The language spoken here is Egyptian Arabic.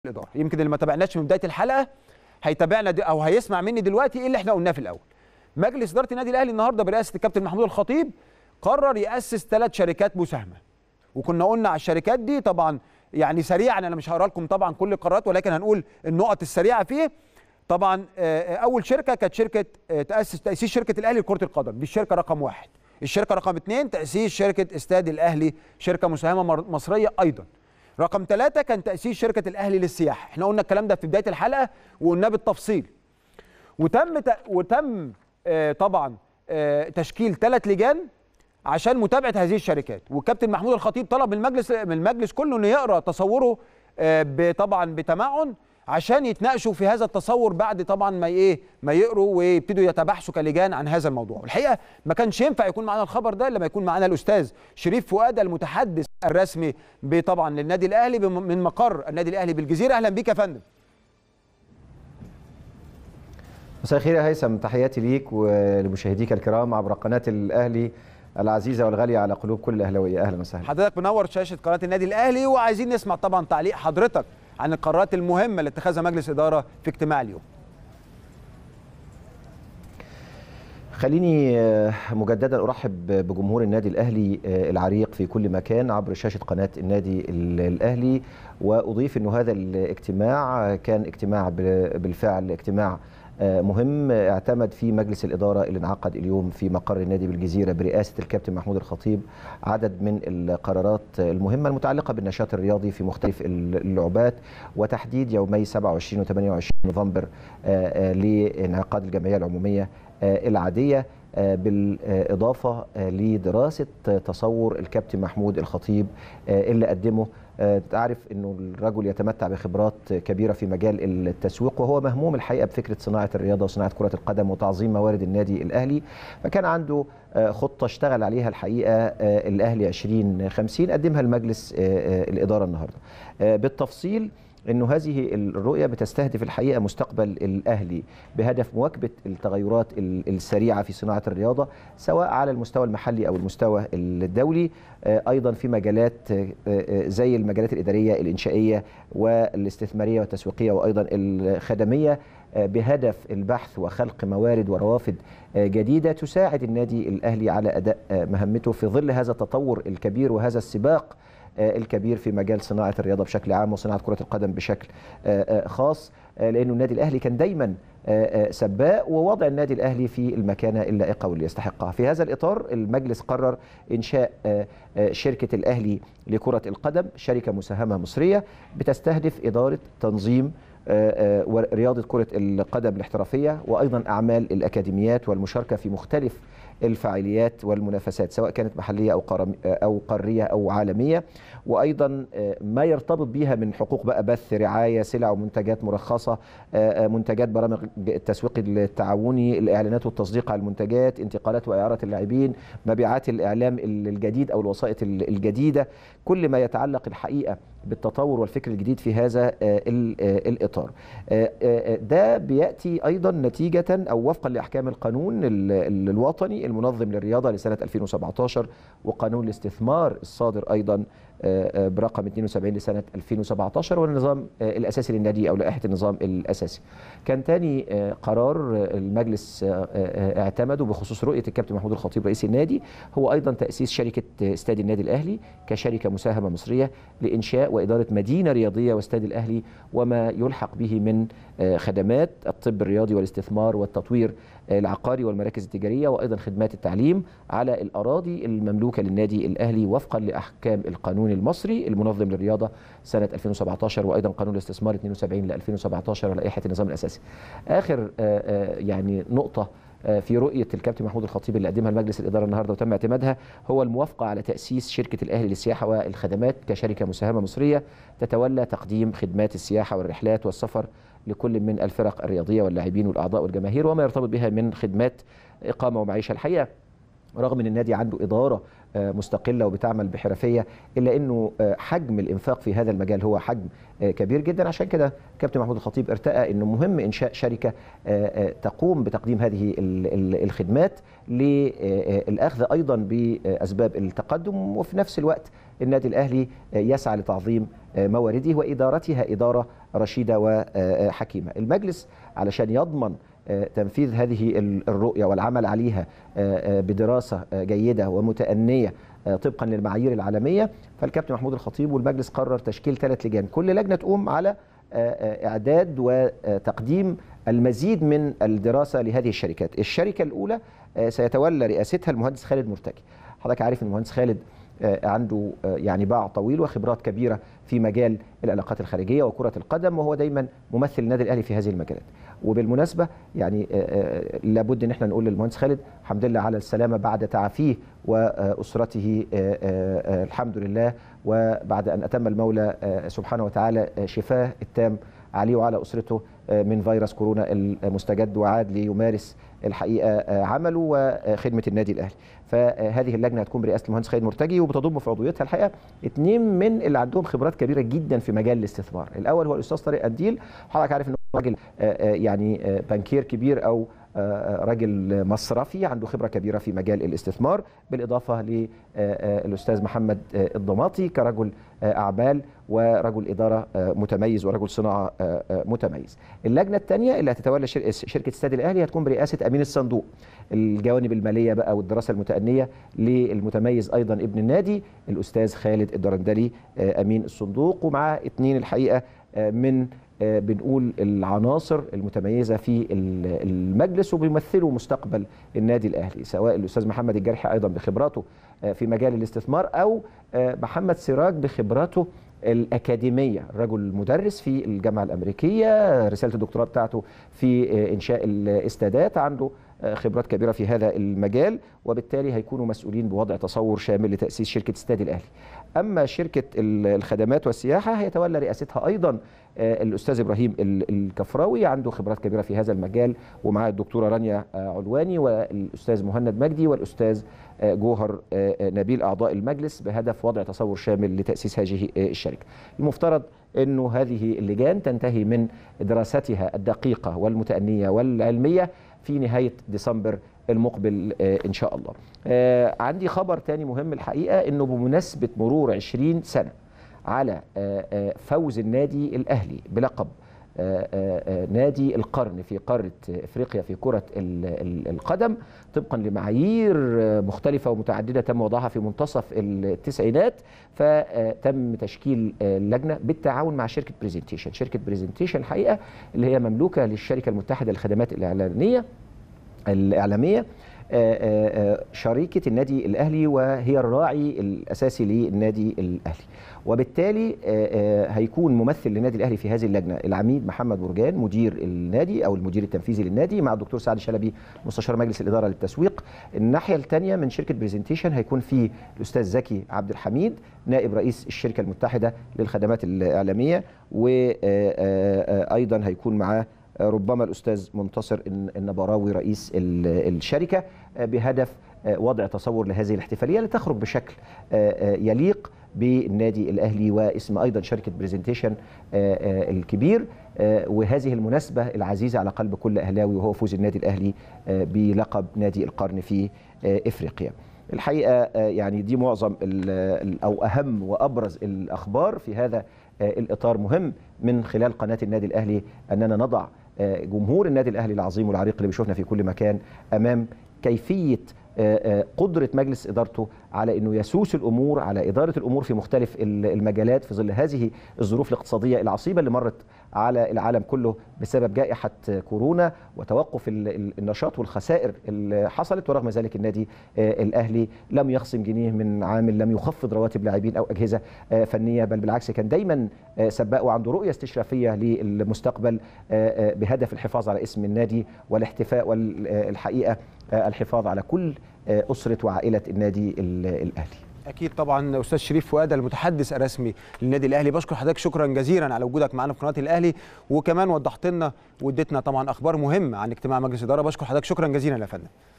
الاداره يمكن اللي ما تابعناش من بدايه الحلقه هيتابعنا دي او هيسمع مني دلوقتي ايه اللي احنا قلناه في الاول مجلس اداره النادي الاهلي النهارده برئاسه الكابتن محمود الخطيب قرر ياسس ثلاث شركات مساهمه وكنا قلنا على الشركات دي طبعا يعني سريعا انا مش هقرا لكم طبعا كل القرارات ولكن هنقول النقط السريعه فيه طبعا اول شركه كانت شركه تاسس تاسيس شركه الاهلي لكره القدم دي الشركه رقم واحد الشركه رقم اثنين تاسيس شركه استاد الاهلي شركه مساهمه مصريه ايضا رقم ثلاثة كان تأسيس شركة الأهلي للسياحة احنا قلنا الكلام ده في بداية الحلقة وقلناه بالتفصيل وتم ت... وتم آه طبعا آه تشكيل ثلاث لجان عشان متابعة هذه الشركات والكابتن محمود الخطيب طلب من المجلس من المجلس كله انه يقرا تصوره آه طبعا بتمعن عشان يتناقشوا في هذا التصور بعد طبعا ما ايه ما يقروا ويبتدوا يتباحثوا كلجان عن هذا الموضوع الحقيقه ما كانش ينفع يكون معانا الخبر ده لما يكون معانا الاستاذ شريف فؤاد المتحدث الرسمي طبعا للنادي الاهلي من مقر النادي الاهلي بالجزيره اهلا بيك يا فندم مساء الخير يا هيثم تحياتي ليك ولمشاهديك الكرام عبر قناه الاهلي العزيزه والغاليه على قلوب كل اهلاويه اهلا وسهلا حضرتك منور شاشه قناه النادي الاهلي وعايزين نسمع طبعا تعليق حضرتك عن القرارات المهمه اللي اتخذها مجلس اداره في اجتماع اليوم خليني مجددا ارحب بجمهور النادي الاهلي العريق في كل مكان عبر شاشه قناه النادي الاهلي واضيف انه هذا الاجتماع كان اجتماع بالفعل اجتماع مهم اعتمد فيه مجلس الإدارة اللي انعقد اليوم في مقر النادي بالجزيرة برئاسة الكابتن محمود الخطيب عدد من القرارات المهمة المتعلقة بالنشاط الرياضي في مختلف اللعبات وتحديد يومي 27 و 28 نوفمبر لانعقاد الجمعية العمومية العادية بالإضافة لدراسة تصور الكابتن محمود الخطيب اللي قدمه تعرف انه الرجل يتمتع بخبرات كبيره في مجال التسويق وهو مهموم الحقيقه بفكره صناعه الرياضه وصناعه كره القدم وتعظيم موارد النادي الاهلي فكان عنده خطه اشتغل عليها الحقيقه الاهلي 2050 قدمها لمجلس الاداره النهارده بالتفصيل انه هذه الرؤيه بتستهدف الحقيقه مستقبل الاهلي بهدف مواكبه التغيرات السريعه في صناعه الرياضه سواء على المستوى المحلي او المستوى الدولي ايضا في مجالات زي المجالات الاداريه الانشائيه والاستثماريه والتسويقيه وايضا الخدميه بهدف البحث وخلق موارد وروافد جديده تساعد النادي الاهلي على اداء مهمته في ظل هذا التطور الكبير وهذا السباق الكبير في مجال صناعه الرياضه بشكل عام وصناعه كره القدم بشكل خاص لانه النادي الاهلي كان دايما سباق ووضع النادي الاهلي في المكانه اللائقه واللي يستحقها. في هذا الاطار المجلس قرر انشاء شركه الاهلي لكره القدم شركه مساهمه مصريه بتستهدف اداره تنظيم ورياضه كره القدم الاحترافيه وايضا اعمال الاكاديميات والمشاركه في مختلف الفعاليات والمنافسات سواء كانت محليه او او قاريه او عالميه وايضا ما يرتبط بها من حقوق بقى بث رعايه سلع ومنتجات مرخصه منتجات برامج التسويق التعاوني الاعلانات والتصديق على المنتجات انتقالات واعاره اللاعبين مبيعات الاعلام الجديد او الوسائط الجديده كل ما يتعلق الحقيقه بالتطور والفكر الجديد في هذا الاطار ده بياتي ايضا نتيجه او وفقا لاحكام القانون الوطني المنظم للرياضه لسنه 2017 وقانون الاستثمار الصادر ايضا برقم 72 لسنه 2017 والنظام الاساسي للنادي او لائحه النظام الاساسي. كان تاني قرار المجلس اعتمده بخصوص رؤيه الكابتن محمود الخطيب رئيس النادي هو ايضا تاسيس شركه استاد النادي الاهلي كشركه مساهمه مصريه لانشاء واداره مدينه رياضيه واستاد الاهلي وما يلحق به من خدمات الطب الرياضي والاستثمار والتطوير العقاري والمراكز التجاريه وايضا خدمات التعليم على الاراضي المملوكه للنادي الاهلي وفقا لاحكام القانون المصري المنظم للرياضه سنه 2017 وايضا قانون الاستثمار 72 ل 2017 ولائحه النظام الاساسي. اخر يعني نقطه في رؤيه الكابتن محمود الخطيب اللي قدمها لمجلس الاداره النهارده وتم اعتمادها هو الموافقه على تاسيس شركه الاهلي للسياحه والخدمات كشركه مساهمه مصريه تتولى تقديم خدمات السياحه والرحلات والسفر لكل من الفرق الرياضيه واللاعبين والاعضاء والجماهير وما يرتبط بها من خدمات اقامه ومعيشه الحقيقه رغم ان النادي عنده اداره مستقله وبتعمل بحرفيه الا انه حجم الانفاق في هذا المجال هو حجم كبير جدا عشان كده كابتن محمود الخطيب ارتأى انه مهم انشاء شركه تقوم بتقديم هذه الخدمات للاخذ ايضا باسباب التقدم وفي نفس الوقت النادي الاهلي يسعى لتعظيم موارده وادارتها اداره رشيده وحكيمه. المجلس علشان يضمن تنفيذ هذه الرؤيه والعمل عليها بدراسه جيده ومتأنيه طبقا للمعايير العالميه فالكابتن محمود الخطيب والمجلس قرر تشكيل ثلاث لجان كل لجنه تقوم على اعداد وتقديم المزيد من الدراسه لهذه الشركات الشركه الاولى سيتولى رئاستها المهندس خالد مرتجي حضرتك عارف ان المهندس خالد عنده يعني باع طويل وخبرات كبيره في مجال العلاقات الخارجيه وكره القدم وهو دايما ممثل النادي الاهلي في هذه المجالات وبالمناسبه يعني لابد ان احنا نقول للمهندس خالد الحمد لله على السلامه بعد تعافيه واسرته الحمد لله وبعد ان اتم المولى سبحانه وتعالى شفاه التام عليه وعلى اسرته من فيروس كورونا المستجد وعاد ليمارس الحقيقه عمله وخدمه النادي الاهلي فهذه اللجنه هتكون برئاسه المهندس خالد مرتجي وبتضم في عضويتها الحقيقه اثنين من اللي عندهم خبرات كبيره جدا في مجال الاستثمار الاول هو الاستاذ طارق قنديل حضرتك عارف انه راجل يعني بنكير كبير او راجل مصرفي عنده خبره كبيره في مجال الاستثمار بالاضافه للاستاذ محمد الضماطي كرجل اعمال ورجل اداره متميز ورجل صناعه متميز. اللجنه الثانيه اللي هتتولى شركه استاد الاهلي هتكون برئاسه امين الصندوق. الجوانب الماليه بقى والدراسه المتأنيه للمتميز ايضا ابن النادي الاستاذ خالد الدرندلي امين الصندوق ومعاه اثنين الحقيقه من بنقول العناصر المتميزه في المجلس وبيمثلوا مستقبل النادي الاهلي سواء الاستاذ محمد الجرحي ايضا بخبراته في مجال الاستثمار او محمد سراج بخبراته الأكاديمية رجل مدرس في الجامعة الأمريكية رسالة الدكتوراه بتاعته في إنشاء الاستادات عنده خبرات كبيرة في هذا المجال وبالتالي هيكونوا مسؤولين بوضع تصور شامل لتأسيس شركة استاد الأهلي أما شركة الخدمات والسياحة هيتولى رئاستها أيضا الأستاذ إبراهيم الكفراوي عنده خبرات كبيرة في هذا المجال ومعاه الدكتورة رانيا علواني والأستاذ مهند مجدي والأستاذ جوهر نبيل أعضاء المجلس بهدف وضع تصور شامل لتأسيس هذه الشركة المفترض أنه هذه اللجان تنتهي من دراستها الدقيقة والمتأنية والعلمية في نهاية ديسمبر المقبل إن شاء الله عندي خبر تاني مهم الحقيقة أنه بمناسبة مرور 20 سنة على فوز النادي الأهلي بلقب نادي القرن في قارة افريقيا في كرة القدم طبقا لمعايير مختلفة ومتعددة تم وضعها في منتصف التسعينات فتم تشكيل لجنة بالتعاون مع شركة بريزنتيشن شركة بريزنتيشن الحقيقة اللي هي مملوكة للشركة المتحدة للخدمات الإعلانية الإعلامية شريكة النادي الأهلي وهي الراعي الأساسي للنادي الأهلي وبالتالي هيكون ممثل للنادي الاهلي في هذه اللجنه العميد محمد مرجان مدير النادي او المدير التنفيذي للنادي مع الدكتور سعد شلبي مستشار مجلس الاداره للتسويق الناحيه الثانيه من شركه بريزنتيشن هيكون في الاستاذ زكي عبد الحميد نائب رئيس الشركه المتحده للخدمات الاعلاميه وايضا هيكون معاه ربما الاستاذ منتصر النبراوي رئيس الشركه بهدف وضع تصور لهذه الاحتفاليه لتخرج بشكل يليق بالنادي الاهلي واسم ايضا شركه بريزنتيشن الكبير وهذه المناسبه العزيزه على قلب كل اهلاوي وهو فوز النادي الاهلي بلقب نادي القرن في افريقيا. الحقيقه يعني دي معظم او اهم وابرز الاخبار في هذا الاطار مهم من خلال قناه النادي الاهلي اننا نضع جمهور النادي الاهلي العظيم والعريق اللي بيشوفنا في كل مكان امام كيفيه قدرة مجلس إدارته على أنه يسوس الأمور على إدارة الأمور في مختلف المجالات في ظل هذه الظروف الاقتصادية العصيبة اللي مرت على العالم كله بسبب جائحة كورونا وتوقف النشاط والخسائر اللي حصلت ورغم ذلك النادي الأهلي لم يخصم جنيه من عامل لم يخفض رواتب لاعبين أو أجهزة فنية بل بالعكس كان دايما سباق وعنده رؤية استشرافية للمستقبل بهدف الحفاظ على اسم النادي والاحتفاء والحقيقة الحفاظ على كل أسرة وعائلة النادي الأهلي اكيد طبعا استاذ شريف فؤاد المتحدث الرسمي للنادي الاهلي بشكر حضرتك شكرا جزيلا على وجودك معنا في قناه الاهلي وكمان وضحت لنا واديتنا طبعا اخبار مهمه عن اجتماع مجلس الاداره بشكر حضرتك شكرا جزيلا يا فندم